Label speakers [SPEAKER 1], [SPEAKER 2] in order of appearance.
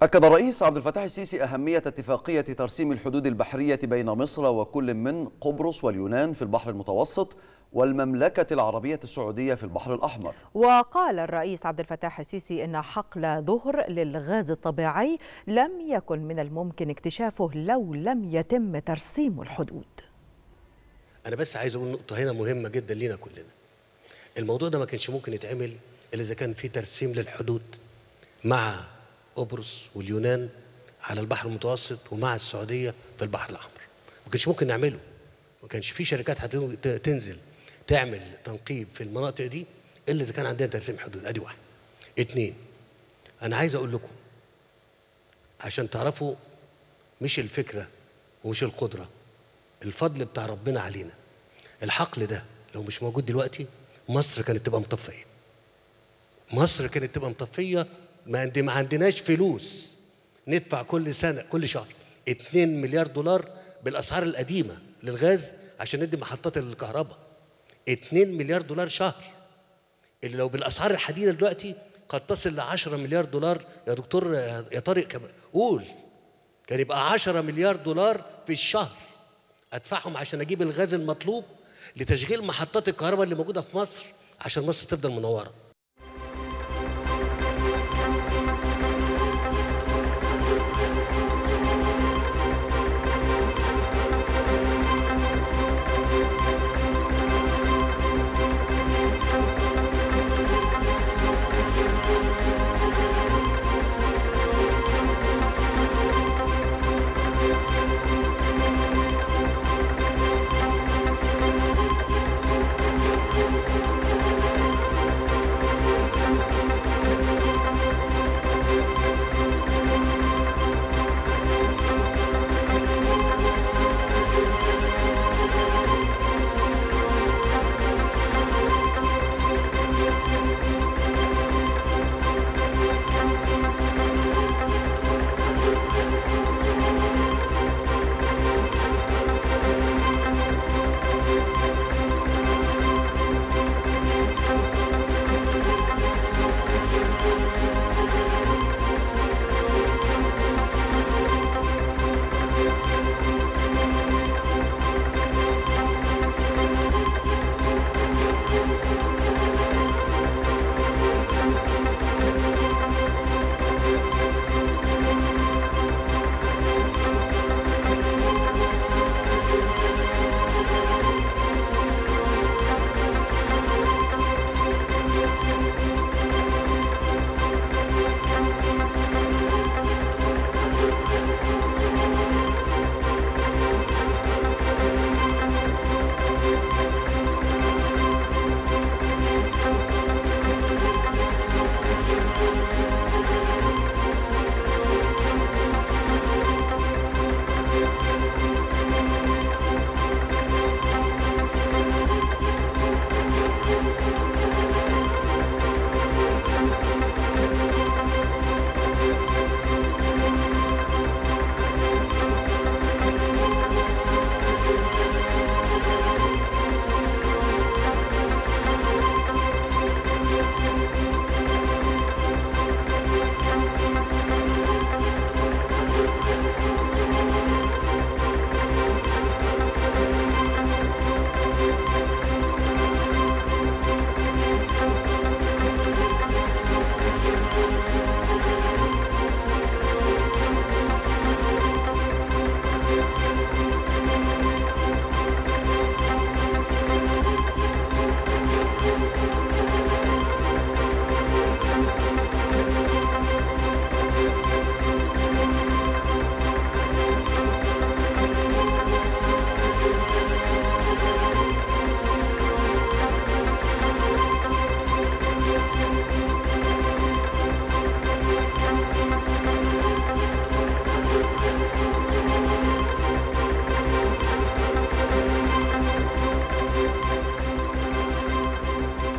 [SPEAKER 1] أكد الرئيس عبد الفتاح السيسي أهمية اتفاقية ترسيم الحدود البحرية بين مصر وكل من قبرص واليونان في البحر المتوسط والمملكة العربية السعودية في البحر الأحمر
[SPEAKER 2] وقال الرئيس عبد الفتاح السيسي إن حقل ظهر للغاز الطبيعي لم يكن من الممكن اكتشافه لو لم يتم ترسيم الحدود
[SPEAKER 3] انا بس عايز اقول نقطه هنا مهمه جدا لينا كلنا الموضوع ده ما كانش ممكن يتعمل الا اذا كان في ترسيم للحدود مع قبرص واليونان على البحر المتوسط ومع السعوديه في البحر الاحمر ما كانش ممكن نعمله ما كانش في شركات هتنزل تعمل تنقيب في المناطق دي الا اذا كان عندنا ترسيم حدود ادي واحد اتنين انا عايز اقول لكم عشان تعرفوا مش الفكره ومش القدره الفضل بتاع ربنا علينا الحقل ده لو مش موجود دلوقتي مصر كانت تبقى مطفيه مصر كانت تبقى مطفيه ما عندي ما عندناش فلوس ندفع كل سنه كل شهر 2 مليار دولار بالاسعار القديمه للغاز عشان ندي محطات الكهرباء 2 مليار دولار شهر اللي لو بالاسعار الحديثه دلوقتي قد تصل ل 10 مليار دولار يا دكتور يا طارق كم- قول كان يبقى 10 مليار دولار في الشهر ادفعهم عشان اجيب الغاز المطلوب لتشغيل محطات الكهرباء اللي موجوده في مصر عشان مصر تفضل منوره